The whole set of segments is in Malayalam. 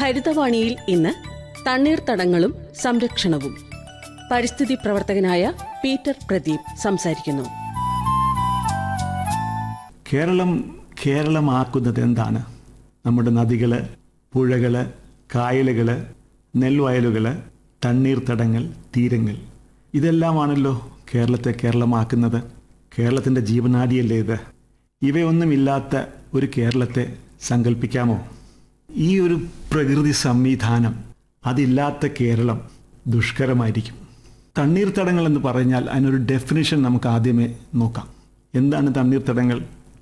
ഹരിതവാണിയിൽ ഇന്ന് തണ്ണീർത്തടങ്ങളും സംരക്ഷണവും പരിസ്ഥിതി പ്രവർത്തകനായ പീറ്റർ പ്രദീപ് സംസാരിക്കുന്നു കേരളം കേരളമാക്കുന്നത് എന്താണ് നമ്മുടെ നദികള് പുഴകള് കായലുകള് നെൽവയലുകള് തണ്ണീർത്തടങ്ങൾ തീരങ്ങൾ ഇതെല്ലാമാണല്ലോ കേരളത്തെ കേരളമാക്കുന്നത് കേരളത്തിൻ്റെ ജീവനാഡിയല്ലേ ഇത് ഇവയൊന്നുമില്ലാത്ത ഒരു കേരളത്തെ സങ്കല്പിക്കാമോ ഈ ഒരു പ്രകൃതി സംവിധാനം അതില്ലാത്ത കേരളം ദുഷ്കരമായിരിക്കും തണ്ണീർത്തടങ്ങൾ എന്ന് പറഞ്ഞാൽ അതിനൊരു ഡെഫിനിഷൻ നമുക്ക് ആദ്യമേ നോക്കാം എന്താണ് തണ്ണീർത്തടങ്ങൾ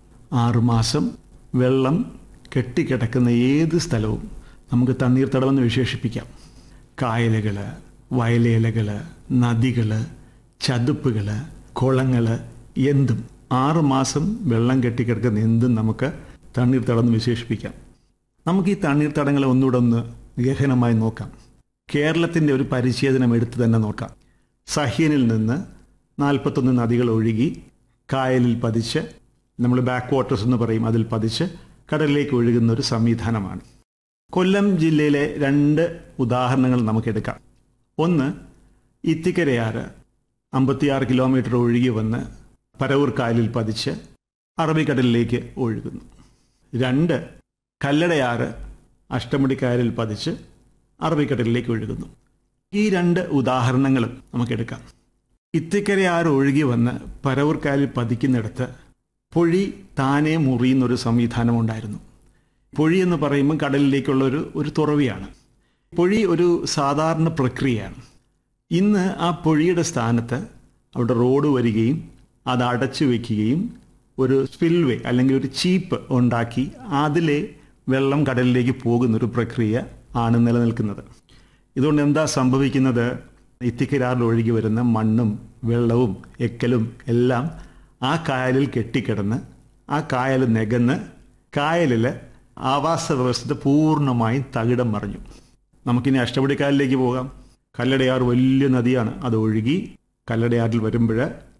ആറുമാസം വെള്ളം കെട്ടിക്കിടക്കുന്ന ഏത് സ്ഥലവും നമുക്ക് തണ്ണീർത്തടമെന്ന് വിശേഷിപ്പിക്കാം കായലുകൾ വയലേലകൾ നദികൾ ചതുപ്പുകൾ കുളങ്ങൾ എന്തും ആറുമാസം വെള്ളം കെട്ടിക്കിടക്കുന്ന എന്തും നമുക്ക് തണ്ണീർത്തടമെന്ന് വിശേഷിപ്പിക്കാം നമുക്ക് ഈ തണ്ണീർത്തടങ്ങളെ ഒന്നുകൂടെ ഒന്ന് ഗഹനമായി നോക്കാം കേരളത്തിൻ്റെ ഒരു പരിച്ഛേദനം എടുത്ത് തന്നെ നോക്കാം സഹ്യനിൽ നിന്ന് നാൽപ്പത്തൊന്ന് നദികൾ ഒഴുകി കായലിൽ പതിച്ച് നമ്മൾ ബാക്ക് വാട്ടേഴ്സ് എന്ന് പറയും അതിൽ പതിച്ച് കടലിലേക്ക് ഒഴുകുന്ന ഒരു സംവിധാനമാണ് കൊല്ലം ജില്ലയിലെ രണ്ട് ഉദാഹരണങ്ങൾ നമുക്കെടുക്കാം ഒന്ന് ഇത്തിക്കരയാറ് അമ്പത്തിയാറ് കിലോമീറ്റർ ഒഴുകി വന്ന് പരവൂർ കായലിൽ പതിച്ച് അറബിക്കടലിലേക്ക് ഒഴുകുന്നു രണ്ട് കല്ലടയാറ് അഷ്ടമുടിക്കായലിൽ പതിച്ച് അറബിക്കടലിലേക്ക് ഒഴുകുന്നു ഈ രണ്ട് ഉദാഹരണങ്ങളും നമുക്കെടുക്കാം ഇത്തിക്കരയാറ് ഒഴുകി വന്ന് പരവൂർക്കായലിൽ പതിക്കുന്നിടത്ത് പൊഴി താനെ മുറിയുന്നൊരു സംവിധാനം ഉണ്ടായിരുന്നു പൊഴി എന്ന് പറയുമ്പോൾ കടലിലേക്കുള്ള ഒരു ഒരു തുറവിയാണ് പൊഴി ഒരു സാധാരണ പ്രക്രിയയാണ് ഇന്ന് ആ പൊഴിയുടെ സ്ഥാനത്ത് അവിടെ റോഡ് വരികയും അത് അടച്ചു വെക്കുകയും ഒരു സ്പിൽവേ അല്ലെങ്കിൽ ഒരു ചീപ്പ് ഉണ്ടാക്കി അതിലെ വെള്ളം കടലിലേക്ക് പോകുന്ന ഒരു പ്രക്രിയ ആണ് നിലനിൽക്കുന്നത് ഇതുകൊണ്ട് എന്താ സംഭവിക്കുന്നത് ഇത്തിക്കരാറിൽ ഒഴുകി വരുന്ന മണ്ണും വെള്ളവും എക്കലും എല്ലാം ആ കായലിൽ കെട്ടിക്കിടന്ന് ആ കായൽ നികന്ന് കായലിൽ ആവാസ വ്യവസ്ഥ പൂർണ്ണമായും തകിടം മറിഞ്ഞു നമുക്കിനി അഷ്ടപടിക്കായലിലേക്ക് പോകാം കല്ലടയാർ വലിയ നദിയാണ് അത് ഒഴുകി കല്ലടയാറിൽ വരുമ്പോൾ